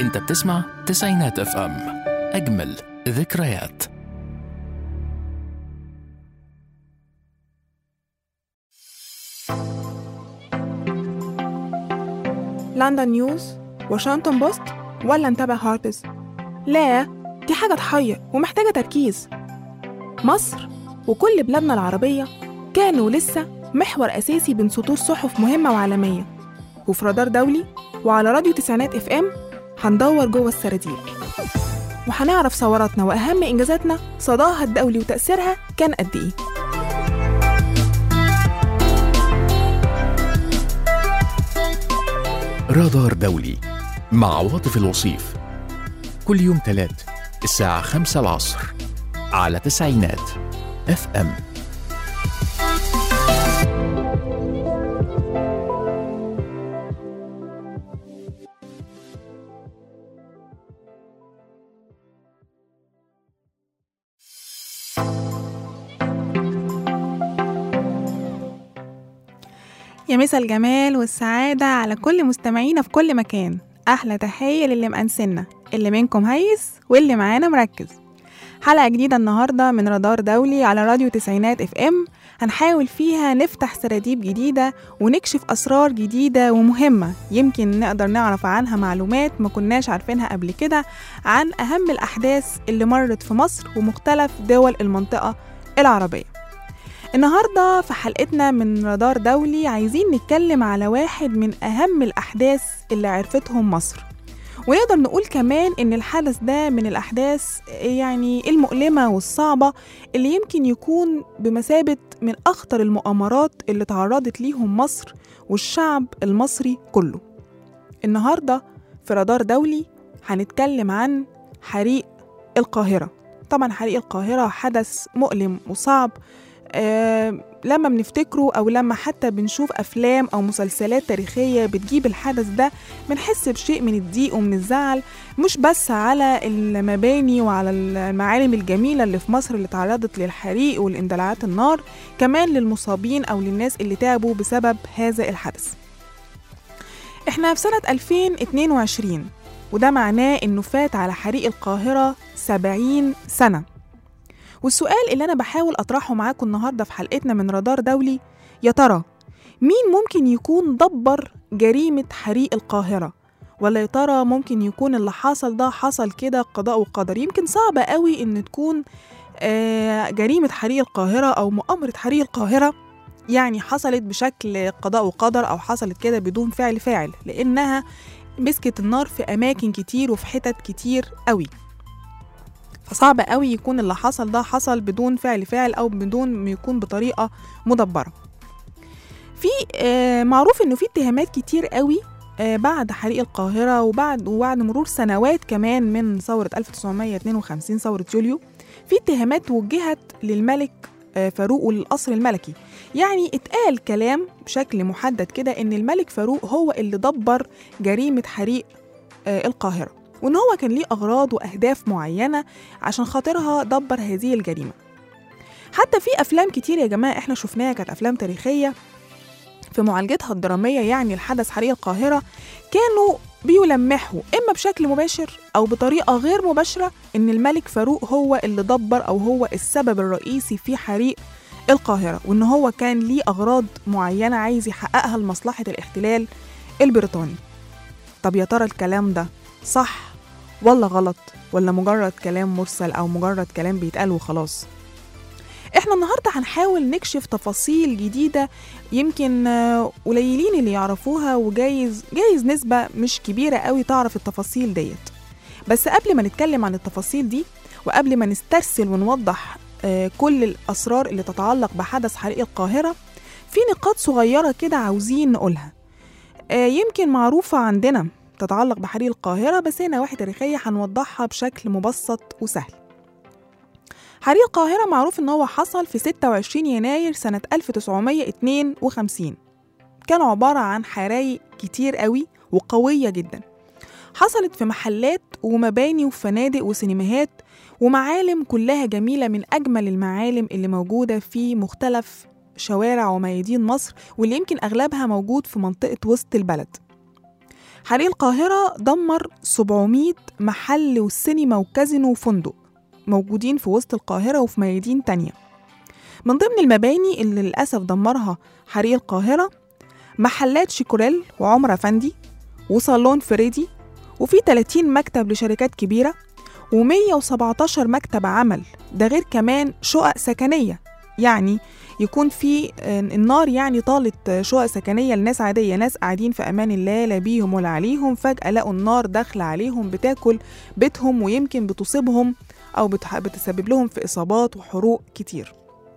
انت بتسمع تسعينات اف ام اجمل ذكريات لندن نيوز واشنطن بوست ولا نتابع هاربز لا دي حاجة تحير ومحتاجة تركيز مصر وكل بلادنا العربية كانوا لسه محور أساسي بين سطور صحف مهمة وعالمية وفي رادار دولي وعلى راديو تسعينات اف ام هندور جوه السراديب وهنعرف ثوراتنا وأهم إنجازاتنا صداها الدولي وتأثيرها كان قد إيه رادار دولي مع عواطف الوصيف كل يوم تلات الساعة خمسة العصر على تسعينات اف ام يا مسا الجمال والسعادة على كل مستمعينا في كل مكان أحلى تحية للي مأنسنا اللي منكم هيس واللي معانا مركز حلقة جديدة النهاردة من رادار دولي على راديو تسعينات اف ام هنحاول فيها نفتح سراديب جديدة ونكشف أسرار جديدة ومهمة يمكن نقدر نعرف عنها معلومات ما كناش عارفينها قبل كده عن أهم الأحداث اللي مرت في مصر ومختلف دول المنطقة العربية النهاردة في حلقتنا من رادار دولي عايزين نتكلم على واحد من أهم الأحداث اللي عرفتهم مصر ونقدر نقول كمان إن الحدث ده من الأحداث يعني المؤلمة والصعبة اللي يمكن يكون بمثابة من أخطر المؤامرات اللي تعرضت ليهم مصر والشعب المصري كله النهاردة في رادار دولي هنتكلم عن حريق القاهرة طبعا حريق القاهرة حدث مؤلم وصعب آه لما بنفتكره أو لما حتى بنشوف أفلام أو مسلسلات تاريخية بتجيب الحدث ده بنحس بشيء من الضيق ومن الزعل مش بس على المباني وعلى المعالم الجميلة اللي في مصر اللي تعرضت للحريق والاندلاعات النار كمان للمصابين أو للناس اللي تعبوا بسبب هذا الحدث احنا في سنة 2022 وده معناه انه فات على حريق القاهرة 70 سنة والسؤال اللي أنا بحاول أطرحه معاكم النهاردة في حلقتنا من رادار دولي يا ترى مين ممكن يكون دبر جريمة حريق القاهرة؟ ولا يا ترى ممكن يكون اللي حصل ده حصل كده قضاء وقدر يمكن صعب قوي إن تكون آه جريمة حريق القاهرة أو مؤامرة حريق القاهرة يعني حصلت بشكل قضاء وقدر أو حصلت كده بدون فعل فاعل لأنها مسكت النار في أماكن كتير وفي حتت كتير قوي فصعب قوي يكون اللي حصل ده حصل بدون فعل فاعل او بدون ما يكون بطريقه مدبره في آه معروف انه في اتهامات كتير قوي آه بعد حريق القاهرة وبعد وبعد مرور سنوات كمان من ثورة 1952 ثورة يوليو في اتهامات وجهت للملك آه فاروق وللقصر الملكي يعني اتقال كلام بشكل محدد كده ان الملك فاروق هو اللي دبر جريمة حريق القاهرة وإن هو كان ليه أغراض وأهداف معينة عشان خاطرها دبر هذه الجريمة حتى في أفلام كتير يا جماعة إحنا شفناها كانت أفلام تاريخية في معالجتها الدرامية يعني الحدث حريق القاهرة كانوا بيلمحوا إما بشكل مباشر أو بطريقة غير مباشرة إن الملك فاروق هو اللي دبر أو هو السبب الرئيسي في حريق القاهرة وإن هو كان ليه أغراض معينة عايز يحققها لمصلحة الاحتلال البريطاني طب يا ترى الكلام ده صح ولا غلط ولا مجرد كلام مرسل او مجرد كلام بيتقال وخلاص احنا النهارده هنحاول نكشف تفاصيل جديده يمكن قليلين اللي يعرفوها وجايز جايز نسبه مش كبيره قوي تعرف التفاصيل ديت بس قبل ما نتكلم عن التفاصيل دي وقبل ما نسترسل ونوضح كل الاسرار اللي تتعلق بحدث حريق القاهره في نقاط صغيره كده عاوزين نقولها يمكن معروفه عندنا تتعلق بحريق القاهرة بس هي نواحي تاريخية هنوضحها بشكل مبسط وسهل حريق القاهرة معروف إن هو حصل في 26 يناير سنة 1952 كان عبارة عن حرايق كتير قوي وقوية جدا حصلت في محلات ومباني وفنادق وسينماهات ومعالم كلها جميلة من أجمل المعالم اللي موجودة في مختلف شوارع وميادين مصر واللي يمكن أغلبها موجود في منطقة وسط البلد حريق القاهرة دمر 700 محل وسينما وكازينو وفندق موجودين في وسط القاهرة وفي ميادين تانية من ضمن المباني اللي للأسف دمرها حريق القاهرة محلات شيكوريل وعمر أفندي وصالون فريدي وفي 30 مكتب لشركات كبيرة و117 مكتب عمل ده غير كمان شقق سكنية يعني يكون في النار يعني طالت شقق سكنية لناس عادية ناس قاعدين في أمان الله لا بيهم ولا عليهم فجأة لقوا النار داخلة عليهم بتاكل بيتهم ويمكن بتصيبهم أو بتح- بتسبب لهم في إصابات وحروق كتير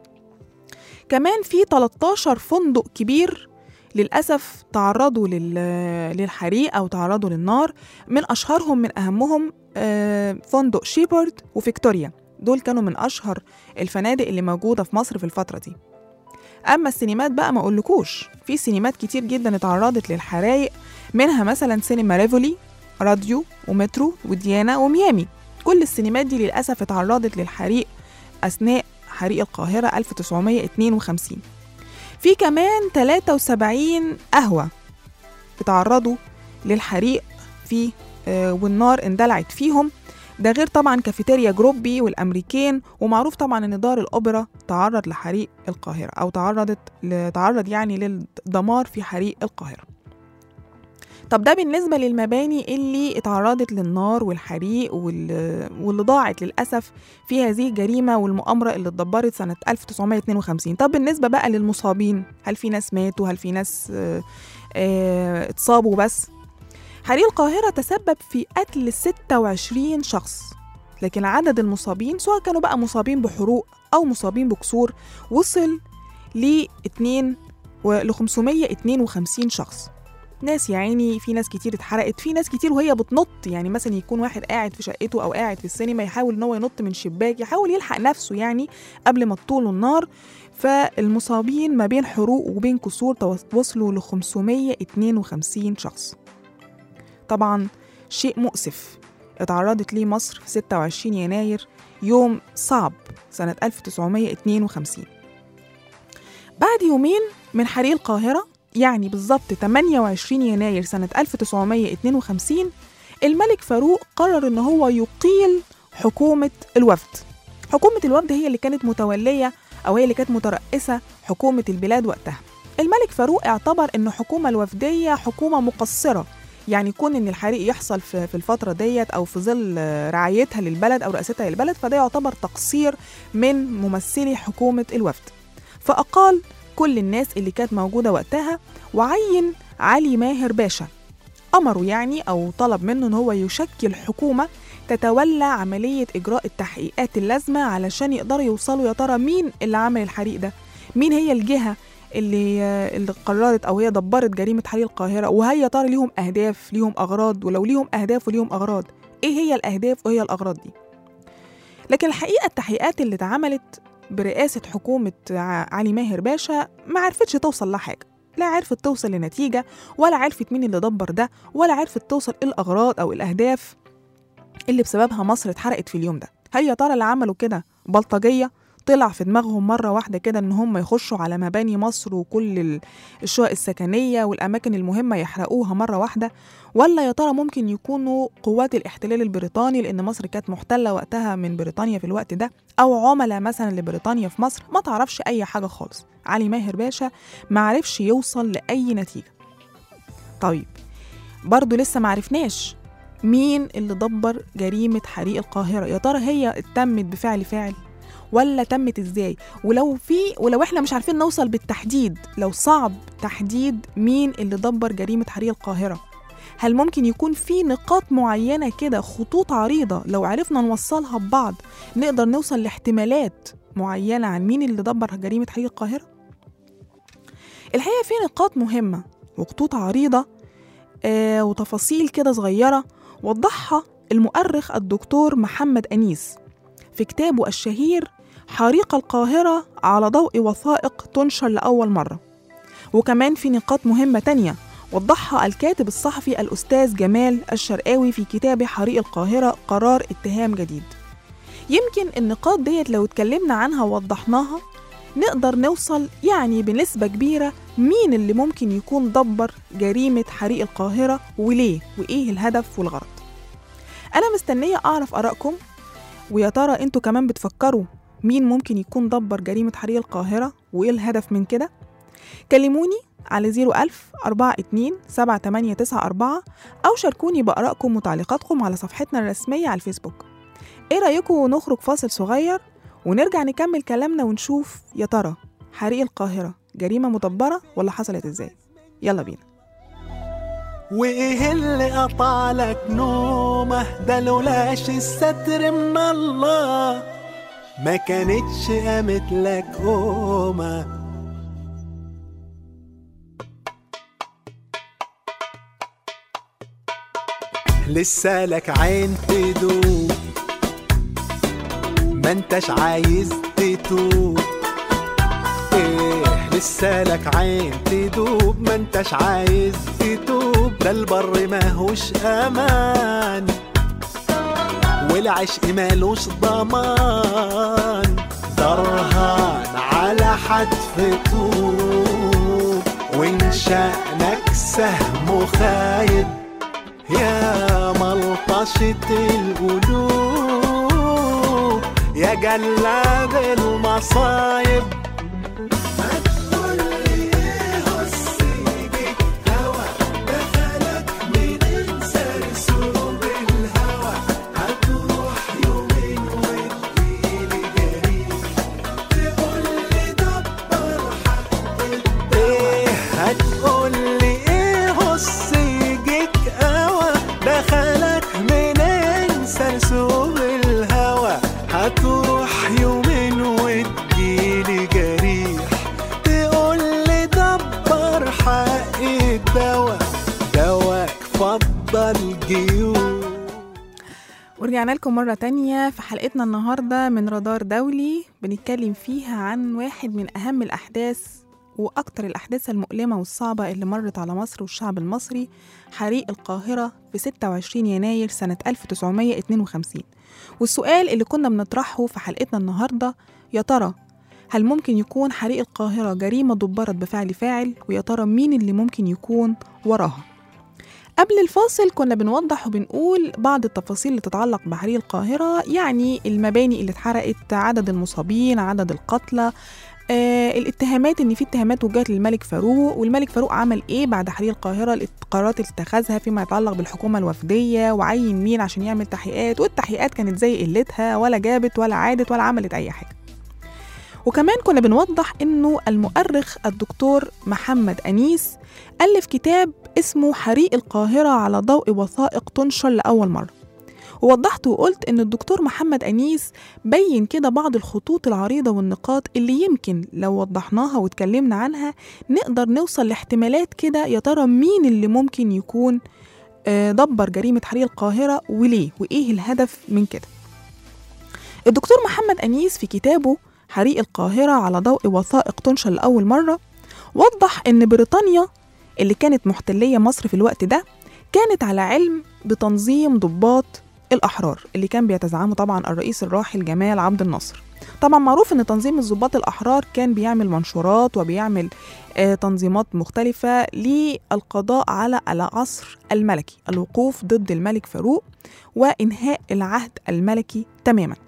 كمان في 13 فندق كبير للأسف تعرضوا لل- للحريق أو تعرضوا للنار من أشهرهم من أهمهم آه، فندق شيبرد وفيكتوريا دول كانوا من أشهر الفنادق اللي موجودة في مصر في الفترة دي أما السينمات بقى ما أقولكوش في سينمات كتير جدا اتعرضت للحرايق منها مثلا سينما ريفولي راديو ومترو وديانا وميامي كل السينمات دي للأسف اتعرضت للحريق أثناء حريق القاهرة 1952 في كمان 73 قهوة اتعرضوا للحريق في آه، والنار اندلعت فيهم ده غير طبعا كافيتيريا جروبي والامريكان ومعروف طبعا ان دار الاوبرا تعرض لحريق القاهره او تعرضت ل- تعرض يعني للدمار في حريق القاهره طب ده بالنسبة للمباني اللي اتعرضت للنار والحريق وال- واللي ضاعت للأسف في هذه الجريمة والمؤامرة اللي اتدبرت سنة 1952 طب بالنسبة بقى للمصابين هل في ناس ماتوا هل في ناس آه، آه، اتصابوا بس حريق القاهرة تسبب في قتل 26 شخص لكن عدد المصابين سواء كانوا بقى مصابين بحروق أو مصابين بكسور وصل ل 2 ل 552 شخص ناس يا عيني في ناس كتير اتحرقت في ناس كتير وهي بتنط يعني مثلا يكون واحد قاعد في شقته او قاعد في السينما يحاول ان هو ينط من شباك يحاول يلحق نفسه يعني قبل ما تطوله النار فالمصابين ما بين حروق وبين كسور توص- وصلوا ل 552 شخص طبعا شيء مؤسف اتعرضت ليه مصر في 26 يناير يوم صعب سنة 1952 بعد يومين من حريق القاهرة يعني بالظبط 28 يناير سنة 1952 الملك فاروق قرر إن هو يقيل حكومة الوفد حكومة الوفد هي اللي كانت متولية أو هي اللي كانت مترأسة حكومة البلاد وقتها الملك فاروق اعتبر إن الحكومة الوفدية حكومة مقصرة يعني يكون ان الحريق يحصل في في الفتره ديت او في ظل آه، رعايتها للبلد او رئاستها للبلد فده يعتبر تقصير من ممثلي حكومه الوفد فاقال كل الناس اللي كانت موجوده وقتها وعين علي ماهر باشا امره يعني او طلب منه ان هو يشكل حكومه تتولى عمليه اجراء التحقيقات اللازمه علشان يقدروا يوصلوا يا ترى مين اللي عمل الحريق ده مين هي الجهه اللي اللي قررت او هي دبرت جريمه حريق القاهره وهل يا ترى ليهم اهداف ليهم اغراض ولو ليهم اهداف وليهم اغراض ايه هي الاهداف وايه الاغراض دي لكن الحقيقه التحقيقات اللي اتعملت برئاسه حكومه ع- علي ماهر باشا ما عرفتش توصل لحاجه لا عرفت توصل لنتيجه ولا عرفت مين اللي دبر ده ولا عرفت توصل إيه الاغراض او الاهداف اللي بسببها مصر اتحرقت في اليوم ده هل يا ترى اللي عملوا كده بلطجيه طلع في دماغهم مرة واحدة كده إن هم يخشوا على مباني مصر وكل ال- الشقق السكنية والأماكن المهمة يحرقوها مرة واحدة ولا يا ترى ممكن يكونوا قوات الاحتلال البريطاني لأن مصر كانت محتلة وقتها من بريطانيا في الوقت ده أو عملاء مثلا لبريطانيا في مصر ما تعرفش أي حاجة خالص علي ماهر باشا ما عرفش يوصل لأي نتيجة طيب برضو لسه معرفناش مين اللي دبر جريمة حريق القاهرة يا ترى هي تمت بفعل فاعل ولا تمت ازاي ولو في ولو احنا مش عارفين نوصل بالتحديد لو صعب تحديد مين اللي دبر جريمة حريق القاهرة هل ممكن يكون في نقاط معينة كده خطوط عريضة لو عرفنا نوصلها ببعض نقدر نوصل لاحتمالات معينة عن مين اللي دبر جريمة حريق القاهرة؟ الحقيقة في نقاط مهمة وخطوط عريضة آه وتفاصيل كده صغيرة وضحها المؤرخ الدكتور محمد أنيس في كتابه الشهير حريق القاهرة على ضوء وثائق تنشر لأول مرة وكمان في نقاط مهمة تانية وضحها الكاتب الصحفي الأستاذ جمال الشرقاوي في كتابه حريق القاهرة قرار اتهام جديد يمكن النقاط ديت لو اتكلمنا عنها ووضحناها نقدر نوصل يعني بنسبة كبيرة مين اللي ممكن يكون دبر جريمة حريق القاهرة وليه وإيه الهدف والغرض أنا مستنية أعرف آرائكم ويا ترى أنتوا كمان بتفكروا مين ممكن يكون دبر جريمة حريق القاهرة وإيه الهدف من كده كلموني على 01000 42 7894 أو شاركوني بآرائكم وتعليقاتكم على صفحتنا الرسمية على الفيسبوك إيه رأيكم نخرج فاصل صغير ونرجع نكمل كلامنا ونشوف يا ترى حريق القاهرة جريمة مدبرة ولا حصلت إزاي يلا بينا وايه اللي قطع لك نومه ده لولاش الستر من الله ما كانتش قامت لك قومه لسه لك عين تدوب ما انتش عايز تتوب ايه لسه لك عين تدوب ما انتش عايز تتوب ده البر ماهوش امان والعشق مالوش ضمان درهان على حتف طوب وان شأنك سهم خايب يا ملطشة القلوب يا جلاد المصايب ايه هتقولي ايه هص يجيك قوى دخلك منين سرسوب الهوى هتروح يومين وتجيلي جريح تقولي دبر حق الدوا دواك فضل جيوب ورجعنا لكم مرة تانية في حلقتنا النهاردة من رادار دولي بنتكلم فيها عن واحد من أهم الأحداث وأكتر الأحداث المؤلمة والصعبة اللي مرت على مصر والشعب المصري حريق القاهرة في 26 يناير سنة 1952 والسؤال اللي كنا بنطرحه في حلقتنا النهاردة يا ترى هل ممكن يكون حريق القاهرة جريمة دبرت بفعل فاعل ويا ترى مين اللي ممكن يكون وراها قبل الفاصل كنا بنوضح وبنقول بعض التفاصيل اللي تتعلق بحريق القاهرة يعني المباني اللي اتحرقت عدد المصابين عدد القتلى آه الاتهامات ان في اتهامات وجهت للملك فاروق والملك فاروق عمل ايه بعد حريق القاهره القرارات اللي اتخذها فيما يتعلق بالحكومه الوفديه وعين مين عشان يعمل تحقيقات والتحقيقات كانت زي قلتها ولا جابت ولا عادت ولا عملت اي حاجه وكمان كنا بنوضح انه المؤرخ الدكتور محمد انيس الف كتاب اسمه حريق القاهره على ضوء وثائق تنشر لاول مره ووضحت وقلت ان الدكتور محمد انيس بين كده بعض الخطوط العريضه والنقاط اللي يمكن لو وضحناها واتكلمنا عنها نقدر نوصل لاحتمالات كده يا ترى مين اللي ممكن يكون آه، دبر جريمه حريق القاهره وليه وايه الهدف من كده الدكتور محمد انيس في كتابه حريق القاهره على ضوء وثائق تنشر لاول مره وضح ان بريطانيا اللي كانت محتليه مصر في الوقت ده كانت على علم بتنظيم ضباط الأحرار اللي كان بيتزعمه طبعا الرئيس الراحل جمال عبد الناصر طبعا معروف ان تنظيم الضباط الأحرار كان بيعمل منشورات وبيعمل آه تنظيمات مختلفة للقضاء على العصر الملكي الوقوف ضد الملك فاروق وإنهاء العهد الملكي تماما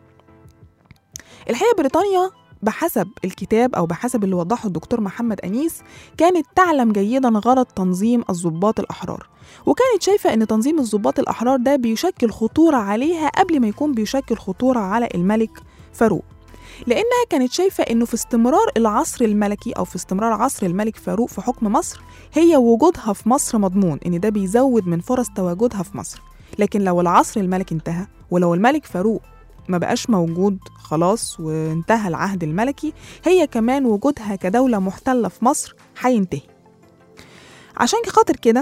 الحقيقة بريطانيا بحسب الكتاب أو بحسب اللي وضحه الدكتور محمد أنيس كانت تعلم جيدا غرض تنظيم الضباط الأحرار وكانت شايفة أن تنظيم الضباط الأحرار ده بيشكل خطورة عليها قبل ما يكون بيشكل خطورة على الملك فاروق لأنها كانت شايفة أنه في استمرار العصر الملكي أو في استمرار عصر الملك فاروق في حكم مصر هي وجودها في مصر مضمون أن ده بيزود من فرص تواجدها في مصر لكن لو العصر الملكي انتهى ولو الملك فاروق ما بقاش موجود خلاص وانتهى العهد الملكي هي كمان وجودها كدولة محتلة في مصر هينتهي عشان خاطر كده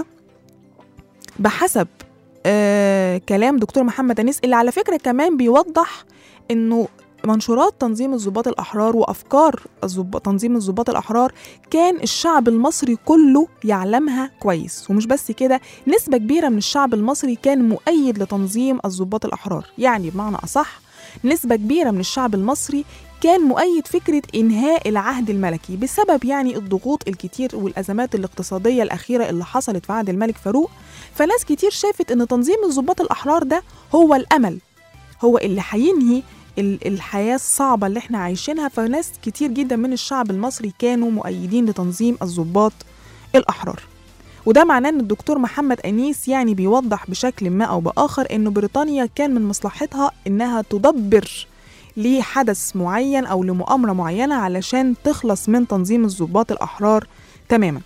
بحسب آه كلام دكتور محمد أنيس اللي على فكرة كمان بيوضح إنه منشورات تنظيم الضباط الأحرار وأفكار الزب... تنظيم الضباط الأحرار كان الشعب المصري كله يعلمها كويس ومش بس كده نسبة كبيرة من الشعب المصري كان مؤيد لتنظيم الضباط الأحرار يعني بمعنى أصح نسبة كبيرة من الشعب المصري كان مؤيد فكرة إنهاء العهد الملكي بسبب يعني الضغوط الكتير والأزمات الاقتصادية الأخيرة اللي حصلت في عهد الملك فاروق فناس كتير شافت إن تنظيم الضباط الأحرار ده هو الأمل هو اللي هينهي ال- الحياة الصعبة اللي احنا عايشينها فناس كتير جدا من الشعب المصري كانوا مؤيدين لتنظيم الضباط الأحرار وده معناه ان الدكتور محمد انيس يعني بيوضح بشكل ما او باخر انه بريطانيا كان من مصلحتها انها تدبر لحدث معين او لمؤامره معينه علشان تخلص من تنظيم الضباط الاحرار تماما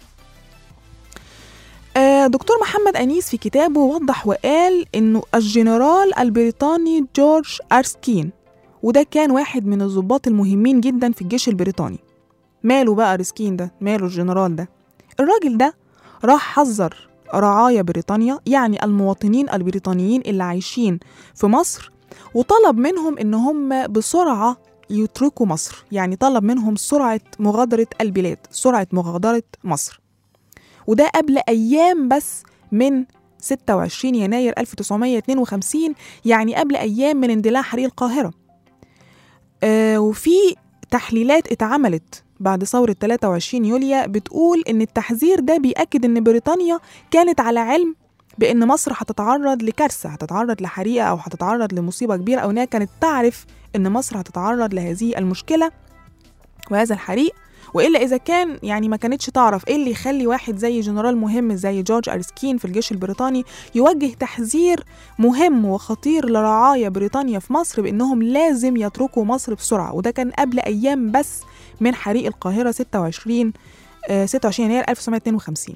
آه، دكتور محمد أنيس في كتابه وضح وقال إنه الجنرال البريطاني جورج أرسكين وده كان واحد من الضباط المهمين جدا في الجيش البريطاني ماله بقى أرسكين ده ماله الجنرال ده الراجل ده راح حذر رعايا بريطانيا يعني المواطنين البريطانيين اللي عايشين في مصر وطلب منهم إن هم بسرعة يتركوا مصر يعني طلب منهم سرعة مغادرة البلاد سرعة مغادرة مصر وده قبل أيام بس من 26 يناير 1952 يعني قبل أيام من اندلاع حريق القاهرة آه وفي تحليلات اتعملت بعد ثورة 23 يوليو بتقول إن التحذير ده بيأكد إن بريطانيا كانت على علم بإن مصر هتتعرض لكارثة هتتعرض لحريقة أو هتتعرض لمصيبة كبيرة أو إنها كانت تعرف إن مصر هتتعرض لهذه المشكلة وهذا الحريق والا اذا كان يعني ما كانتش تعرف ايه اللي يخلي واحد زي جنرال مهم زي جورج ارسكين في الجيش البريطاني يوجه تحذير مهم وخطير لرعايا بريطانيا في مصر بانهم لازم يتركوا مصر بسرعه وده كان قبل ايام بس من حريق القاهره 26 آه 26 يناير 1952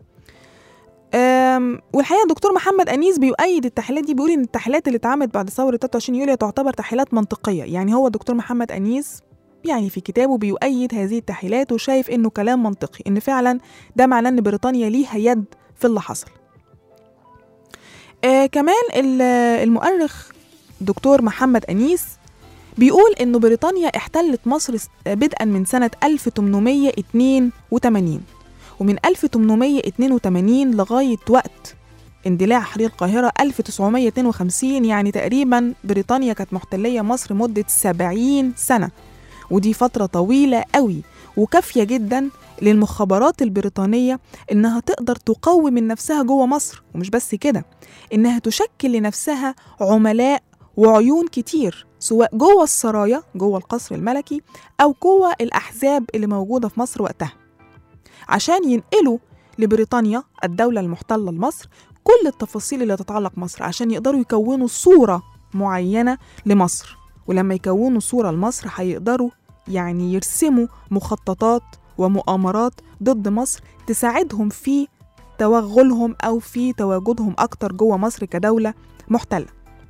أم، والحقيقه الدكتور محمد انيس بيؤيد التحليلات دي بيقول ان التحليلات اللي اتعملت بعد ثوره 23 يوليو تعتبر تحليلات منطقيه يعني هو الدكتور محمد انيس يعني في كتابه بيؤيد هذه التحليلات وشايف انه كلام منطقي ان فعلا ده معناه ان بريطانيا ليها يد في اللي حصل آه كمان ال- المؤرخ دكتور محمد أنيس بيقول إنه بريطانيا احتلت مصر س- بدءا من سنة 1882 ومن 1882 لغاية وقت اندلاع حريق القاهرة 1952 يعني تقريبا بريطانيا كانت محتلية مصر مدة 70 سنة ودي فترة طويلة قوي وكافية جدا للمخابرات البريطانية إنها تقدر تقوم من نفسها جوه مصر ومش بس كده إنها تشكل لنفسها عملاء وعيون كتير سواء جوه السرايا جوه القصر الملكي أو جوه الأحزاب اللي موجودة في مصر وقتها عشان ينقلوا لبريطانيا الدولة المحتلة لمصر كل التفاصيل اللي تتعلق مصر عشان يقدروا يكونوا صورة معينة لمصر ولما يكونوا صورة لمصر هيقدروا يعني يرسموا مخططات ومؤامرات ضد مصر تساعدهم في توغلهم أو في تواجدهم أكتر جوه مصر كدولة محتلة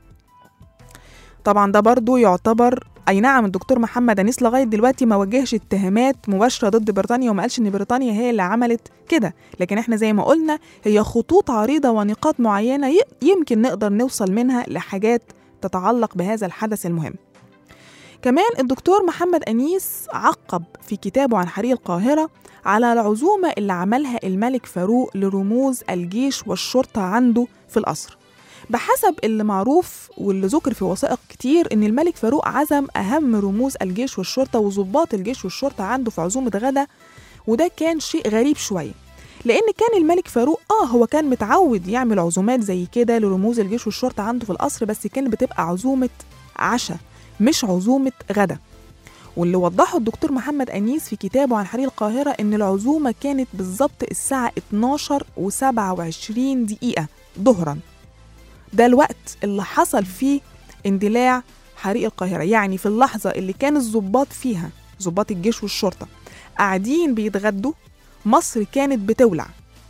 طبعا ده برضو يعتبر اي نعم الدكتور محمد انيس لغايه دلوقتي ما وجهش اتهامات مباشره ضد بريطانيا وما قالش ان بريطانيا هي اللي عملت كده لكن احنا زي ما قلنا هي خطوط عريضه ونقاط معينه ي- يمكن نقدر نوصل منها لحاجات تتعلق بهذا الحدث المهم كمان الدكتور محمد أنيس عقب في كتابه عن حريق القاهرة على العزومة اللي عملها الملك فاروق لرموز الجيش والشرطة عنده في القصر بحسب اللي معروف واللي ذكر في وثائق كتير ان الملك فاروق عزم اهم رموز الجيش والشرطه وضباط الجيش والشرطه عنده في عزومه غدا وده كان شيء غريب شويه لان كان الملك فاروق اه هو كان متعود يعمل عزومات زي كده لرموز الجيش والشرطه عنده في القصر بس كانت بتبقى عزومه عشاء مش عزومه غدا واللي وضحه الدكتور محمد أنيس في كتابه عن حريق القاهرة إن العزومة كانت بالظبط الساعة 12 و27 دقيقة ظهرا ده الوقت اللي حصل فيه اندلاع حريق القاهرة يعني في اللحظة اللي كان الضباط فيها ضباط الجيش والشرطة قاعدين بيتغدوا مصر كانت بتولع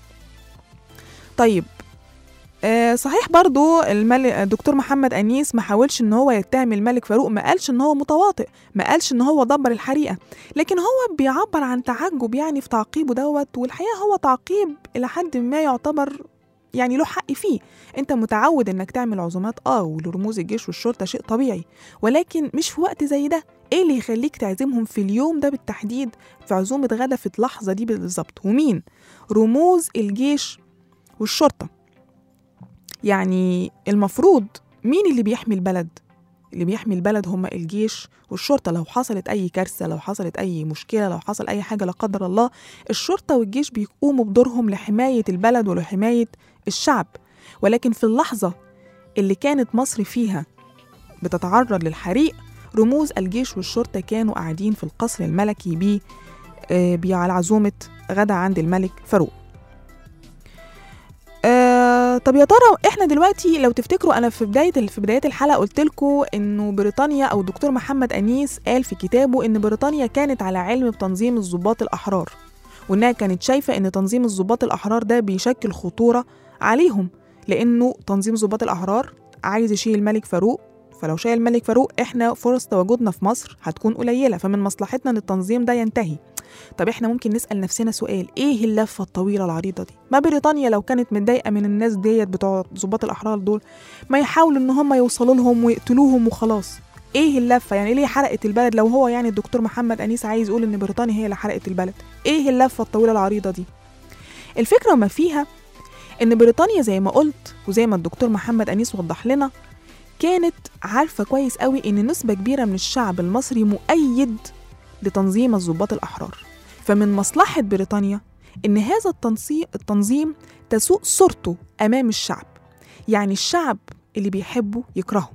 طيب آه صحيح برضو الملك الدكتور محمد أنيس ما حاولش ان هو يتهم الملك فاروق ما قالش ان هو متواطئ ما قالش ان هو دبر الحريقة لكن هو بيعبر عن تعجب يعني في تعقيبه دوت والحقيقة هو تعقيب إلى حد ما يعتبر يعني له حق فيه انت متعود انك تعمل عزومات اه ولرموز الجيش والشرطه شيء طبيعي ولكن مش في وقت زي ده ايه اللي يخليك تعزمهم في اليوم ده بالتحديد في عزومه غدا في اللحظه دي بالظبط ومين رموز الجيش والشرطه يعني المفروض مين اللي بيحمي البلد اللي بيحمي البلد هم الجيش والشرطة لو حصلت أي كارثة لو حصلت أي مشكلة لو حصل أي حاجة لا قدر الله الشرطة والجيش بيقوموا بدورهم لحماية البلد ولحماية الشعب ولكن في اللحظة اللي كانت مصر فيها بتتعرض للحريق رموز الجيش والشرطة كانوا قاعدين في القصر الملكي بيه آه، بي على عزومة غدا عند الملك فاروق آه طب يا ترى احنا دلوقتي لو تفتكروا انا في بدايه في بدايه الحلقه قلت لكم انه بريطانيا او الدكتور محمد انيس قال في كتابه ان بريطانيا كانت على علم بتنظيم الضباط الاحرار وانها كانت شايفه ان تنظيم الضباط الاحرار ده بيشكل خطوره عليهم لانه تنظيم ضباط الاحرار عايز يشيل الملك فاروق فلو شايل الملك فاروق احنا فرص تواجدنا في مصر هتكون قليله فمن مصلحتنا ان التنظيم ده ينتهي طب احنا ممكن نسال نفسنا سؤال ايه اللفه الطويله العريضه دي ما بريطانيا لو كانت متضايقه من الناس ديت بتوع ضباط الاحرار دول ما يحاولوا ان هم يوصلوا لهم ويقتلوهم وخلاص ايه اللفه يعني ليه حرقت البلد لو هو يعني الدكتور محمد انيس عايز يقول ان بريطانيا هي اللي حرقت البلد ايه اللفه الطويله العريضه دي الفكره ما فيها ان بريطانيا زي ما قلت وزي ما الدكتور محمد انيس وضح لنا كانت عارفه كويس قوي ان نسبه كبيره من الشعب المصري مؤيد لتنظيم الضباط الاحرار فمن مصلحه بريطانيا ان هذا التنظيم التنظيم تسوء صورته امام الشعب يعني الشعب اللي بيحبه يكرهه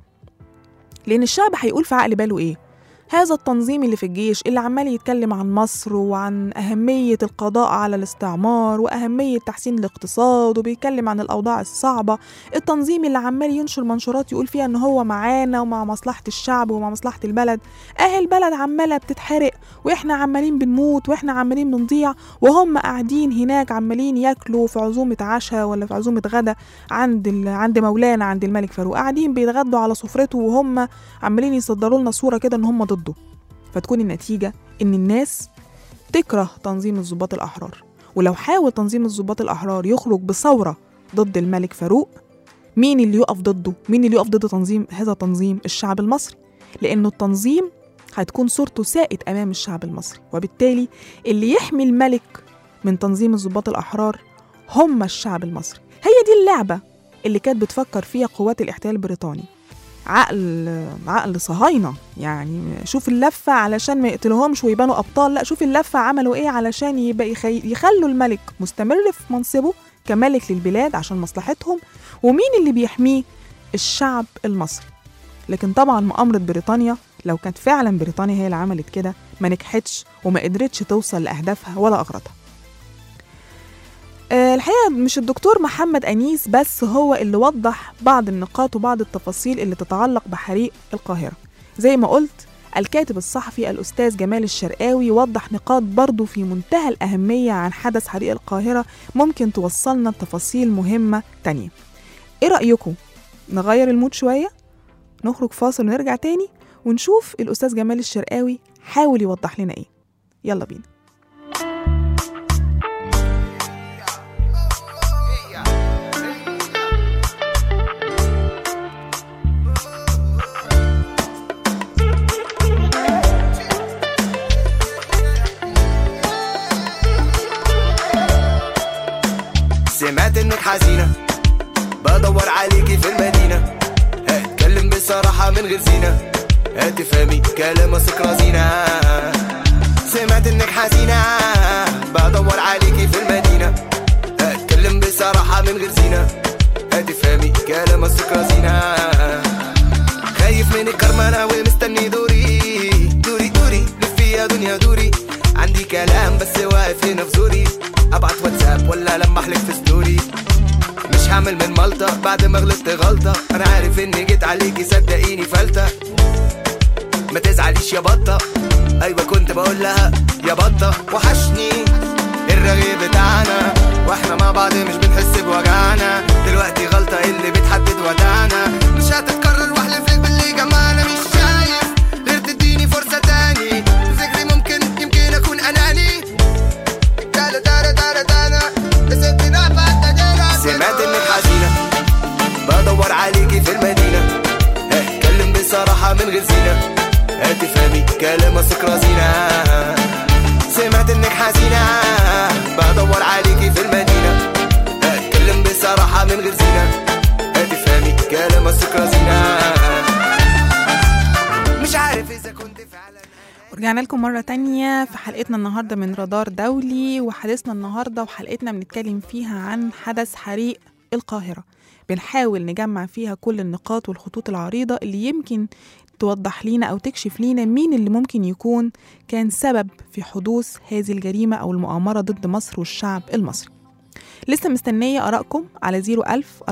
لان الشعب هيقول في عقل باله ايه هذا التنظيم اللي في الجيش اللي عمال يتكلم عن مصر وعن أهمية القضاء على الاستعمار وأهمية تحسين الاقتصاد وبيتكلم عن الأوضاع الصعبة التنظيم اللي عمال ينشر منشورات يقول فيها إن هو معانا ومع مصلحة الشعب ومع مصلحة البلد أهل البلد عمالة بتتحرق وإحنا عمالين بنموت وإحنا عمالين بنضيع وهم قاعدين هناك عمالين ياكلوا في عزومة عشاء ولا في عزومة غدا عند ال... عند مولانا عند الملك فاروق قاعدين بيتغدوا على سفرته وهم عمالين يصدروا لنا صورة كده إن هم ضده فتكون النتيجة إن الناس تكره تنظيم الضباط الأحرار ولو حاول تنظيم الضباط الأحرار يخرج بثورة ضد الملك فاروق مين اللي يقف ضده؟ مين اللي يقف ضد تنظيم هذا التنظيم؟ الشعب المصري لأنه التنظيم هتكون صورته سائد أمام الشعب المصري وبالتالي اللي يحمي الملك من تنظيم الضباط الأحرار هم الشعب المصري هي دي اللعبة اللي كانت بتفكر فيها قوات الاحتلال البريطاني عقل عقل صهاينه يعني شوف اللفه علشان ما يقتلهمش ويبانوا ابطال لا شوف اللفه عملوا ايه علشان يبقى يخي... يخلوا الملك مستمر في منصبه كملك للبلاد عشان مصلحتهم ومين اللي بيحميه الشعب المصري لكن طبعا مؤامرة بريطانيا لو كانت فعلا بريطانيا هي اللي عملت كده ما نجحتش وما قدرتش توصل لأهدافها ولا أغراضها آه، الحقيقة مش الدكتور محمد أنيس بس هو اللي وضح بعض النقاط وبعض التفاصيل اللي تتعلق بحريق القاهرة زي ما قلت الكاتب الصحفي الأستاذ جمال الشرقاوي وضح نقاط برضو في منتهى الأهمية عن حدث حريق القاهرة ممكن توصلنا لتفاصيل مهمة تانية إيه رأيكم؟ نغير المود شوية؟ نخرج فاصل ونرجع تاني ونشوف الأستاذ جمال الشرقاوي حاول يوضح لنا إيه يلا بينا سمعت انك حزينة بدور عليكي في المدينة هتكلم بصراحة من غير زينة هتفهمي كلام اثق رزينة سمعت انك حزينة بدور عليكي في المدينة هتكلم بصراحة من غير زينة هتفهمي كلام اثق رزينة خايف من الكرمانة ومستني دوري دوري دوري لفي يا دنيا دوري عندي كلام بس واقف هنا في زوري ابعت واتساب ولا لما احلك في ستوري مش هعمل من مالطة بعد ما غلطت غلطة انا عارف اني جيت عليكي صدقيني فلتة ما تزعليش يا بطة ايوه كنت بقول لها يا بطة وحشني الرغي بتاعنا واحنا مع بعض مش بنحس بوجعنا دلوقتي غلطة اللي بتحدد وداعنا مش هتتكرر واحلف لك باللي جمعنا مش شايف غير تديني فرصة تاني فكري ممكن يمكن اكون اناني دانا دانا دانا دانا سمعت انك حزينة بدور عليكي في المدينة هتكلم بصراحة من غير زينة هتفهمي كلام اثق رزينة سمعت انك حزينة بدور عليكي في المدينة هتكلم بصراحة من غير زينة هتفهمي كلام اثق رزينة رجعنا لكم مرة تانية في حلقتنا النهاردة من رادار دولي وحديثنا النهاردة وحلقتنا بنتكلم فيها عن حدث حريق القاهرة بنحاول نجمع فيها كل النقاط والخطوط العريضة اللي يمكن توضح لينا أو تكشف لينا مين اللي ممكن يكون كان سبب في حدوث هذه الجريمة أو المؤامرة ضد مصر والشعب المصري لسه مستنية آرائكم على 01000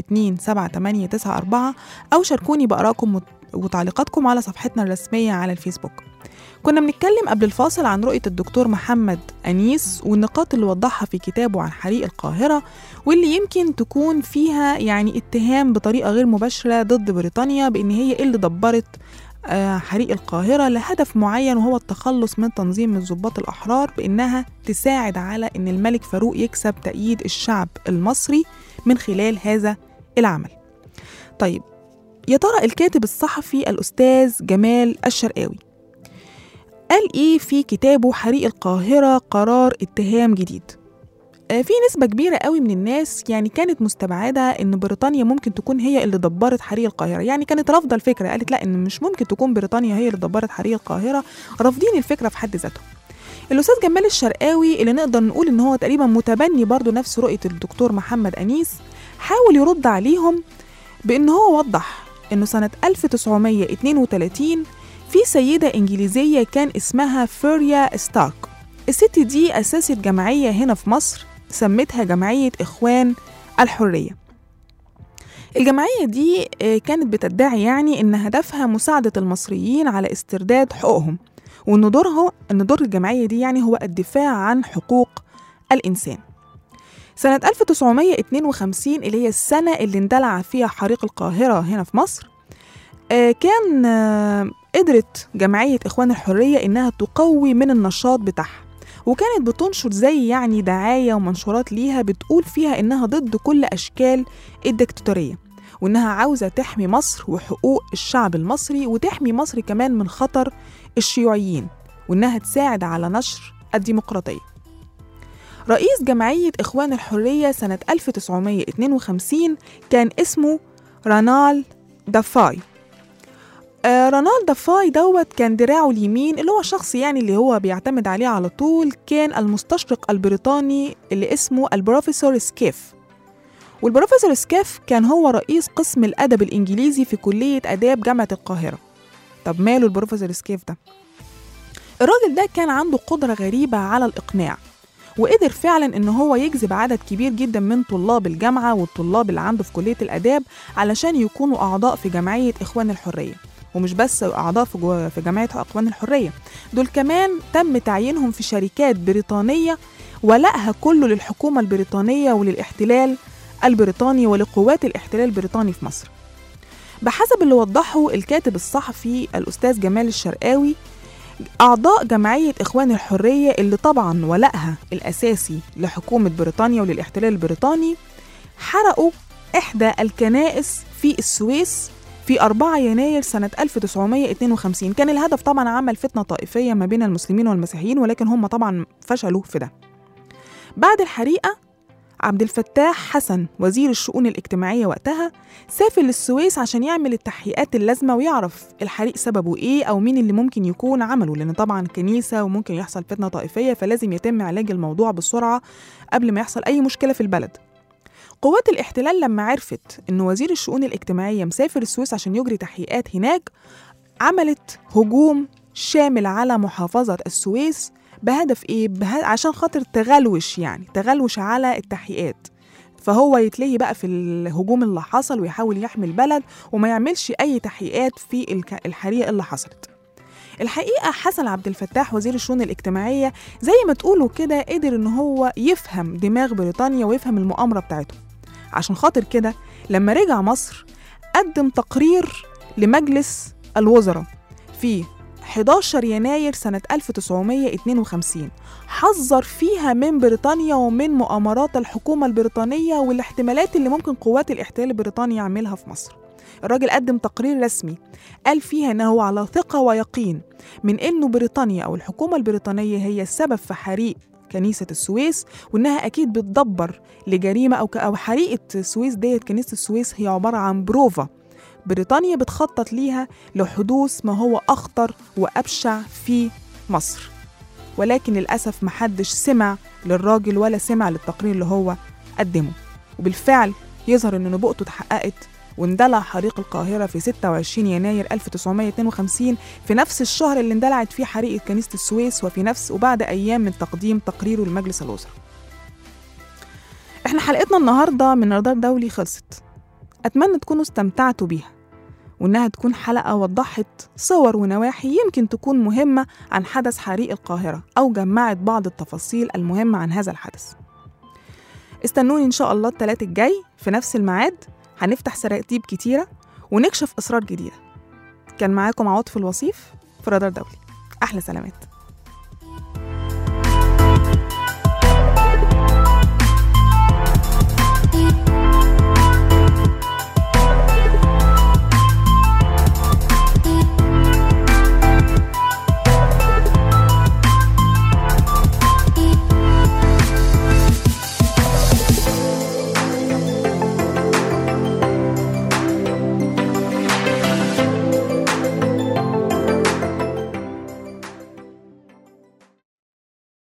427 أو شاركوني بآرائكم وت- وتعليقاتكم على صفحتنا الرسمية على الفيسبوك كنا بنتكلم قبل الفاصل عن رؤية الدكتور محمد أنيس والنقاط اللي وضحها في كتابه عن حريق القاهرة واللي يمكن تكون فيها يعني اتهام بطريقة غير مباشرة ضد بريطانيا بإن هي اللي دبرت آه، حريق القاهرة لهدف معين وهو التخلص من تنظيم الضباط الأحرار بإنها تساعد على إن الملك فاروق يكسب تأييد الشعب المصري من خلال هذا العمل طيب يا ترى الكاتب الصحفي الأستاذ جمال الشرقاوي قال إيه في كتابه حريق القاهرة قرار اتهام جديد آه، في نسبة كبيرة قوي من الناس يعني كانت مستبعدة إن بريطانيا ممكن تكون هي اللي دبرت حريق القاهرة يعني كانت رافضة الفكرة قالت لا إن مش ممكن تكون بريطانيا هي اللي دبرت حريق القاهرة رافضين الفكرة في حد ذاتهم الأستاذ جمال الشرقاوي اللي نقدر نقول إن هو تقريبا متبني برضو نفس رؤية الدكتور محمد أنيس حاول يرد عليهم بإن هو وضح إنه سنة 1932 في سيدة إنجليزية كان اسمها فوريا ستارك الست دي أسست جمعية هنا في مصر سمتها جمعية إخوان الحرية الجمعية دي آه، كانت بتدعي يعني إن هدفها مساعدة المصريين على استرداد حقوقهم وإن دورها إن دور الجمعية دي يعني هو الدفاع عن حقوق الإنسان سنة 1952 اللي هي السنة اللي اندلع فيها حريق القاهرة هنا في مصر آه، كان آه، قدرت جمعية إخوان الحرية إنها تقوي من النشاط بتاعها وكانت بتنشر زي يعني دعاية ومنشورات ليها بتقول فيها إنها ضد كل أشكال الدكتاتورية وإنها عاوزة تحمي مصر وحقوق الشعب المصري وتحمي مصر كمان من خطر الشيوعيين وإنها تساعد على نشر الديمقراطية رئيس جمعية إخوان الحرية سنة 1952 كان اسمه رانال دافاي آه رونالد دافاي دوت كان دراعه اليمين اللي هو شخص يعني اللي هو بيعتمد عليه على طول كان المستشرق البريطاني اللي اسمه البروفيسور سكيف والبروفيسور سكيف كان هو رئيس قسم الأدب الإنجليزي في كلية آداب جامعة القاهرة طب ماله البروفيسور سكيف ده؟ الراجل ده كان عنده قدرة غريبة على الإقناع وقدر فعلا ان هو يجذب عدد كبير جدا من طلاب الجامعه والطلاب اللي عنده في كليه الاداب علشان يكونوا اعضاء في جمعيه اخوان الحريه ومش بس اعضاء في جو في جمعيه اخوان الحريه دول كمان تم تعيينهم في شركات بريطانيه ولائها كله للحكومه البريطانيه وللاحتلال البريطاني ولقوات الاحتلال البريطاني في مصر بحسب اللي وضحه الكاتب الصحفي الاستاذ جمال الشرقاوي أعضاء جمعية إخوان الحرية اللي طبعا ولائها الأساسي لحكومة بريطانيا وللاحتلال البريطاني حرقوا إحدى الكنائس في السويس في 4 يناير سنة 1952 كان الهدف طبعا عمل فتنة طائفية ما بين المسلمين والمسيحيين ولكن هم طبعا فشلوا في ده بعد الحريقة عبد الفتاح حسن وزير الشؤون الاجتماعية وقتها سافر للسويس عشان يعمل التحقيقات اللازمة ويعرف الحريق سببه إيه أو مين اللي ممكن يكون عمله لأن طبعا كنيسة وممكن يحصل فتنة طائفية فلازم يتم علاج الموضوع بسرعة قبل ما يحصل أي مشكلة في البلد قوات الاحتلال لما عرفت إن وزير الشؤون الاجتماعية مسافر السويس عشان يجري تحقيقات هناك عملت هجوم شامل على محافظة السويس بهدف إيه؟ به... عشان خاطر تغلوش يعني تغلوش على التحقيقات فهو يتلهي بقى في الهجوم اللي حصل ويحاول يحمي البلد وما يعملش أي تحقيقات في الك... الحريقة اللي حصلت الحقيقة حسن عبد الفتاح وزير الشؤون الاجتماعية زي ما تقولوا كده قدر إن هو يفهم دماغ بريطانيا ويفهم المؤامرة بتاعته عشان خاطر كده لما رجع مصر قدم تقرير لمجلس الوزراء في 11 يناير سنة 1952 حذر فيها من بريطانيا ومن مؤامرات الحكومة البريطانية والاحتمالات اللي ممكن قوات الاحتلال البريطاني يعملها في مصر الراجل قدم تقرير رسمي قال فيها انه على ثقة ويقين من انه بريطانيا او الحكومة البريطانية هي السبب في حريق كنيسة السويس وإنها أكيد بتدبر لجريمة أو أو حريقة السويس ديت كنيسة السويس هي عبارة عن بروفا بريطانيا بتخطط ليها لحدوث ما هو أخطر وأبشع في مصر ولكن للأسف محدش سمع للراجل ولا سمع للتقرير اللي هو قدمه وبالفعل يظهر إن نبوءته اتحققت واندلع حريق القاهرة في 26 يناير 1952 في نفس الشهر اللي اندلعت فيه حريقة كنيسة السويس وفي نفس وبعد أيام من تقديم تقريره لمجلس الوزراء احنا حلقتنا النهاردة من رادار دولي خلصت أتمنى تكونوا استمتعتوا بيها وإنها تكون حلقة وضحت صور ونواحي يمكن تكون مهمة عن حدث حريق القاهرة أو جمعت بعض التفاصيل المهمة عن هذا الحدث استنوني إن شاء الله التلات الجاي في نفس الميعاد هنفتح سراتيب كتيرة ونكشف أسرار جديدة كان معاكم عواطف الوصيف في رادار دولي أحلى سلامات